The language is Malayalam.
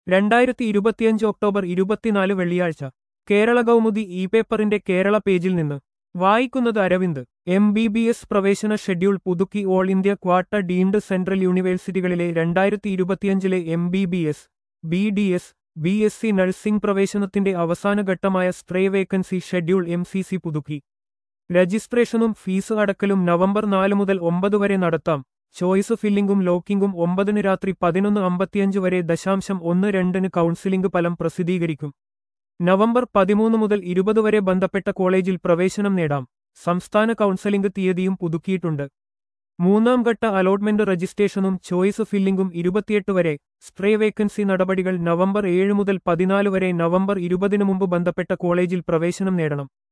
രണ്ടായിരത്തി ഇരുപത്തിയഞ്ച് ഒക്ടോബർ ഇരുപത്തിനാല് വെള്ളിയാഴ്ച കേരള കൗമുദി ഇ പേപ്പറിന്റെ കേരള പേജിൽ നിന്ന് വായിക്കുന്നത് Aravind M B B S പ്രവേശന ഷെഡ്യൂൾ പുതുക്കി all India quota deemed central യൂണിവേഴ്സിറ്റികളിലെ രണ്ടായിരത്തി ഇരുപത്തിയഞ്ചിലെ M B B S B D S B S C nursing പ്രവേശനത്തിന്റെ അവസാന ഘട്ടമായ stray vacancy schedule M C C പുതുക്കി രജിസ്ട്രേഷനും ഫീസ് അടക്കലും നവംബർ നാല് മുതൽ ഒമ്പത് വരെ നടത്താം ചോയ്സ് ഫില്ലിംഗും ലോക്കിംഗും ഒമ്പതിന് രാത്രി പതിനൊന്ന് അമ്പത്തിയഞ്ച് വരെ ദശാംശം ഒന്ന് രണ്ടിന് കൗൺസിലിംഗ് ഫലം പ്രസിദ്ധീകരിക്കും നവംബർ പതിമൂന്ന് മുതൽ ഇരുപത് വരെ ബന്ധപ്പെട്ട കോളേജിൽ പ്രവേശനം നേടാം സംസ്ഥാന കൗൺസലിംഗ് തീയതിയും പുതുക്കിയിട്ടുണ്ട് മൂന്നാം ഘട്ട അലോട്ട്മെന്റ് രജിസ്ട്രേഷനും ചോയ്സ് ഫില്ലിംഗും ഇരുപത്തിയെട്ട് വരെ സ്ട്രേ വേക്കൻസി നടപടികൾ നവംബർ ഏഴ് മുതൽ പതിനാല് വരെ നവംബർ ഇരുപതിനു മുമ്പ് ബന്ധപ്പെട്ട കോളേജിൽ പ്രവേശനം നേടണം